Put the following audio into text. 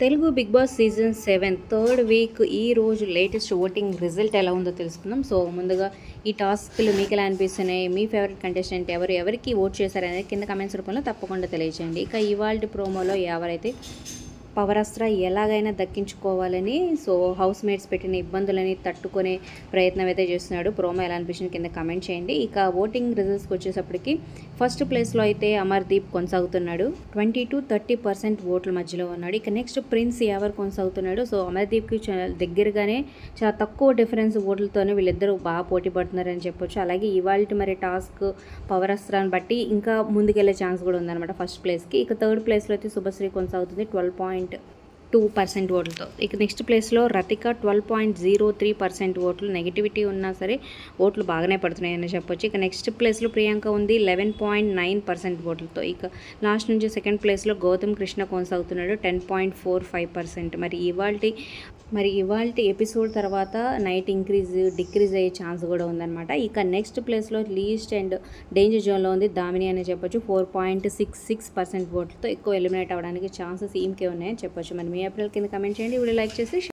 Telugu Bigg Boss season seven third week ఈ రోజు latest voting result ఎలా ఉందో తెలుసుకుందాం సో ముందుగా ఈ టాస్క్లు మీకు ఎలా అనిపిస్తున్నాయి మీ ఫేవరెట్ కంటెస్టెంట్ ఎవరు ఎవరికి ఓట్ చేశారనేది కింద కమెంట్స్ రూపంలో తప్పకుండా తెలియజేయండి ఇక ఇవాళ ప్రోమోలో ఎవరైతే పవరాస్త్ర ఎలాగైనా దక్కించుకోవాలని సో హౌస్ మేట్స్ పెట్టిన ఇబ్బందులని తట్టుకునే ప్రయత్నం అయితే చేస్తున్నాడు ప్రోమో ఎలా అనిపించింది కింద కమెంట్ చేయండి ఇక ఓటింగ్ రిజల్ట్స్కి వచ్చేసప్పటికి ఫస్ట్ ప్లేస్లో అయితే అమర్దీప్ కొనసాగుతున్నాడు ట్వంటీ టు థర్టీ పర్సెంట్ ఓట్ల మధ్యలో ఉన్నాడు ఇక నెక్స్ట్ ప్రిన్స్ ఎవరు కొనసాగుతున్నాడు సో అమర్దీప్కి చాలా దగ్గరగానే చాలా తక్కువ డిఫరెన్స్ ఓట్లతోనే వీళ్ళిద్దరూ బాగా పోటీ పడుతున్నారని చెప్పొచ్చు అలాగే ఇవాళ మరి టాస్క్ పవరాస్త్రాన్ని బట్టి ఇంకా ముందుకెళ్ళే ఛాన్స్ కూడా ఉందన్నమాట ఫస్ట్ ప్లేస్కి ఇక థర్డ్ ప్లేస్లో అయితే శుభశ్రీ కొనసాగుతుంది ట్వెల్వ్ పాయింట్ టూ పర్సెంట్ ఓట్లతో ఇక నెక్స్ట్ ప్లేస్లో Rathika twelve point zero three percent ఓట్లు నెగిటివిటీ ఉన్నా సరే ఓట్లు బాగానే పడుతున్నాయని చెప్పొచ్చు ఇక నెక్స్ట్ ప్లేస్లో ప్రియాంక ఉంది లెవెన్ పాయింట్ నైన్ పర్సెంట్ ఓట్లతో ఇక లాస్ట్ నుంచి సెకండ్ ప్లేస్లో గౌతమ్ కృష్ణ కొనసాగుతున్నాడు ten point four five percent మరి ఇవాళ మరి ఇవాళ ఎపిసోడ్ తర్వాత నైట్ ఇంక్రీజ్ డిక్రీజ్ అయ్యే ఛాన్స్ కూడా ఉందన్నమాట ఇక నెక్స్ట్ ప్లేస్లో లీస్ట్ అండ్ డేంజర్ జోన్లో ఉంది దామిని అని చెప్పొచ్చు four point six six percent ఓట్లతో ఎక్కువ ఎలిమినేట్ అవ్వడానికి ఛాన్సెస్ ఈమెకే ఉన్నాయని చెప్పొచ్చు మరి మీ ఏప్రిల్ కింద కమెంట్ చేయండి వీడియో లైక్ చేసి